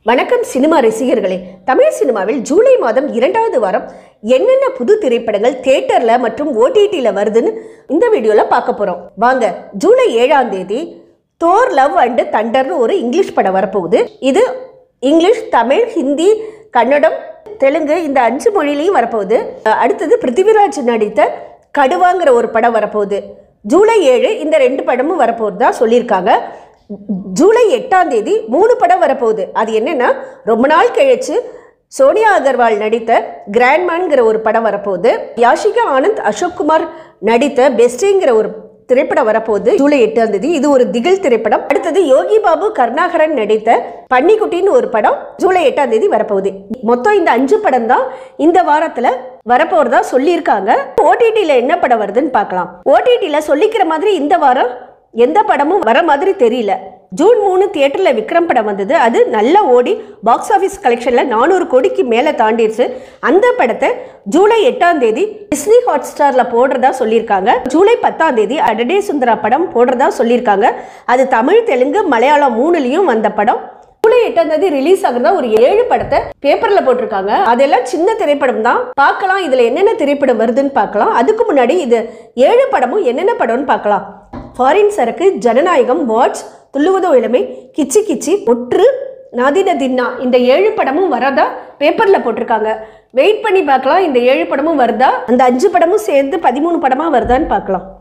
வணக்கம் சினிமா ரசிகர்களே தமிழ் சினிமாவில் ஜூலை மாதம் இரண்டாவது வாரம் என்னென்ன புது திரைப்படங்கள் தியேட்டர்ல மற்றும் ஓடிடியில் வருதுன்னு இந்த வீடியோல பார்க்க போறோம் வாங்க ஜூலை ஏழாம் தேதி தோர் லவ் அண்ட் தண்டர்னு ஒரு இங்கிலீஷ் படம் வரப்போகுது இது இங்கிலீஷ் தமிழ் ஹிந்தி கன்னடம் தெலுங்கு இந்த அஞ்சு மொழியிலையும் வரப்போகுது அஹ் அடுத்தது பிருத்திவிராஜ் நடித்த கடுவாங்கிற ஒரு படம் வரப்போகுது ஜூலை ஏழு இந்த ரெண்டு படமும் வரப்போகுது தான் சொல்லியிருக்காங்க ஜூலை எட்டாம் தேதி மூணு படம் வரப்போகுது அது என்னன்னா ரொம்ப நாள் கழிச்சு சோனியா அகர்வால் நடித்த கிராண்ட்மேன்ங்கிற ஒரு படம் வரப்போகுது யாஷிகா ஆனந்த் அசோக்குமார் நடித்த பெஸ்டிங்கிற ஒரு திரைப்படம் வரப்போகுது ஜூலை எட்டாம் தேதி இது ஒரு திகில் திரைப்படம் அடுத்தது யோகி பாபு கருணாகரன் நடித்த பன்னிக்குட்டின்னு ஒரு படம் ஜூலை எட்டாம் தேதி வரப்போகுது மொத்தம் இந்த அஞ்சு படம் தான் இந்த வாரத்துல வரப்போறதா சொல்லியிருக்காங்க ஓடிடியில் என்ன படம் வருதுன்னு பார்க்கலாம் ஓடிடியில் சொல்லிக்கிற மாதிரி இந்த வாரம் எந்த படமும் வர மாதிரி தெரியல ஜூன் மூணு தியேட்டரில் விக்ரம் படம் வந்தது அது நல்லா ஓடி பாக்ஸ் ஆஃபீஸ் கலெக்ஷனில் நானூறு கோடிக்கு மேலே தாண்டிடுச்சு அந்த படத்தை ஜூலை எட்டாம் தேதி டிஸ்னி ஹாட் ஸ்டாரில் போடுறதா சொல்லியிருக்காங்க ஜூலை பத்தாம் தேதி அடடே சுந்தரா படம் போடுறதா சொல்லியிருக்காங்க அது தமிழ் தெலுங்கு மலையாளம் மூணுலேயும் வந்த படம் ஜூலை எட்டாம் தேதி ரிலீஸ் ஆகுறதா ஒரு ஏழு படத்தை பேப்பர்ல போட்டிருக்காங்க அதெல்லாம் சின்ன திரைப்படம் தான் பார்க்கலாம் இதுல என்னென்ன திரைப்படம் வருதுன்னு பார்க்கலாம் அதுக்கு முன்னாடி இது ஏழு படமும் என்னென்ன படம்னு பார்க்கலாம் ஃபாரின் சரக்கு ஜனநாயகம் வாட்ச் துள்ளுவதோ இளமை கிச்சி கிச்சி ஒற்று நதின தின்னா இந்த ஏழு படமும் வரதா பேப்பர்ல போட்டிருக்காங்க வெயிட் பண்ணி பார்க்கலாம் இந்த ஏழு படமும் வருதா அந்த அஞ்சு படமும் சேர்ந்து பதிமூணு படமா வருதான்னு பார்க்கலாம்